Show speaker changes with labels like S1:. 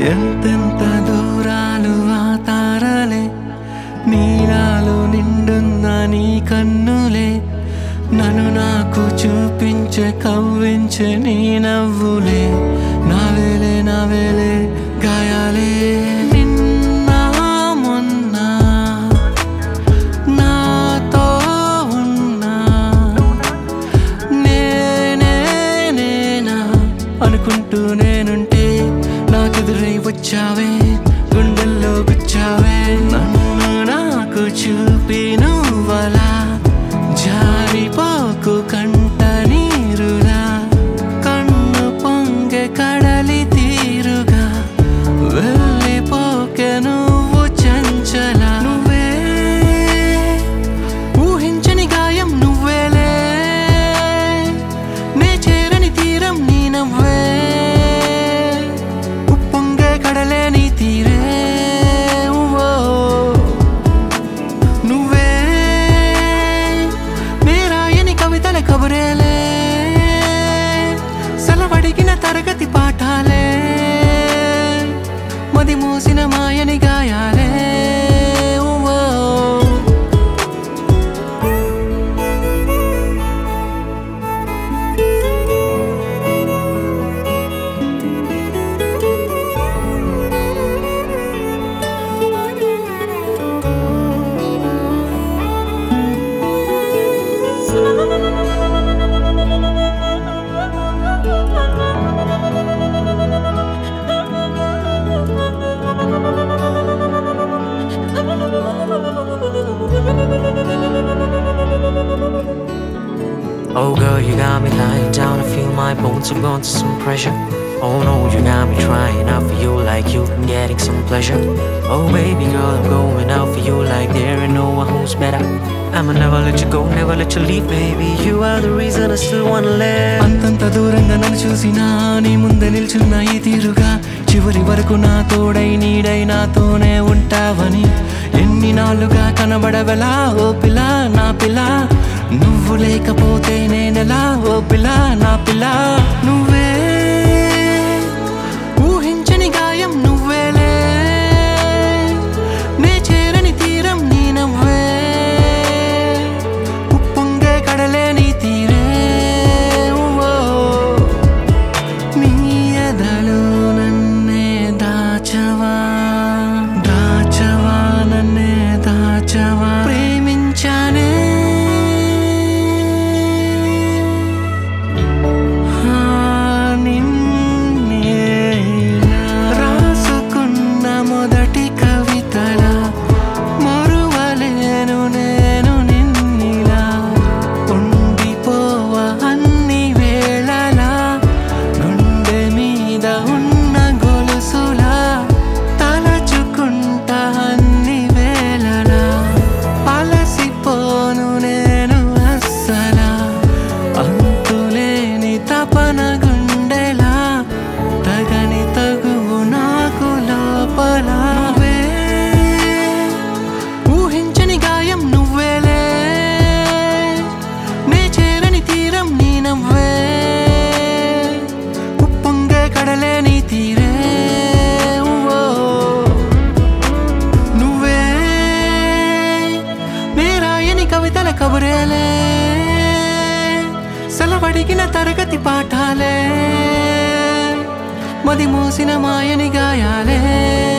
S1: ఎంతెంత దూరాలు ఆ తారలే నీరాలు నిండున్న నీ కన్నులే నన్ను నాకు చూపించే కవ్వించే నీ నవ్వులే నావేలే నావేలే గాయాలే నిన్న మొన్న నాతో ఉన్నా నేనే నేనా అనుకుంటూ నేనుంటే నాకెదురై వచ్చావే గుండెల్లో గుచ్చావే నన్ను నాకు చూపి నువ్వలా జారిపోకు కంట నీరులా కన్ను పొంగె కడలి తీరుగా వెళ్ళిపోకే నువ్వు చంచల నువ్వే ఊహించని గాయం నువ్వేలే నే చేరని తీరం నీ నవ్వే ఉప్పొంగే కడలే నీ తీరే ఉవ్వో. నువ్వే నే రాయని కవితల కబురేలే సెలవడిగిన తరగతి పాఠాలే మది మూసిన మాయని గాయాలే ఉవ్వో.
S2: Oh girl, you got me lying down. I feel my bones are going to some pressure. Oh no, you got me trying out for you like you been getting some pleasure. Oh baby girl, I'm going out for you like there ain't no one who's better. I'ma never let you go, never let you leave, baby. You are the reason I still wanna live.
S1: అంతంత దూరంగా నన్ను చూసినా నీ ముందే నిల్చున్న ఈ తీరుగా చివరి వరకు నా తోడై నీడై నాతోనే ఉంటావని ఎన్ని నాళ్ళుగా కనబడవెలా ఓ పిల్ల నా పిల్ల నువ్వు లేకపోతే నేనెలా ఓ పిల్ల నా పిల్ల నువ్వే ఊహించని గాయం నువ్వేలే నే చేరని తీరం నీ నవ్వే ఉప్పొంగే కడలే నీ తీరే ఉవ్వో. నీ ఎదలో నన్నే దాచవా దాచవా నన్నే దాచవా ప్రేమించానే ఆ, నిన్నే రాసుకున్న మొదటి కవితల మరువలేను నేను నిన్నిలా ఉండిపోవ అన్ని వేళలా గుండె మీద ఉన్న గొలుసులా తలచుకుంటా అన్ని వేళలా అలసిపోను నేను అస్సలా అంతులేని తపన గుండెలా తగని తగువు నాకు లోపల నువ్వే ఊహించని గాయం నువ్వేలే నే చేరని తీరం నీ నవ్వే ఉప్పొంగే కడలే నీ తీరే ఉవ్వో. నువ్వే నే రాయని కవితల కబురేలే సెలవడిగిన తరగతి పాఠాలే మది మూసిన మాయని గాయాలే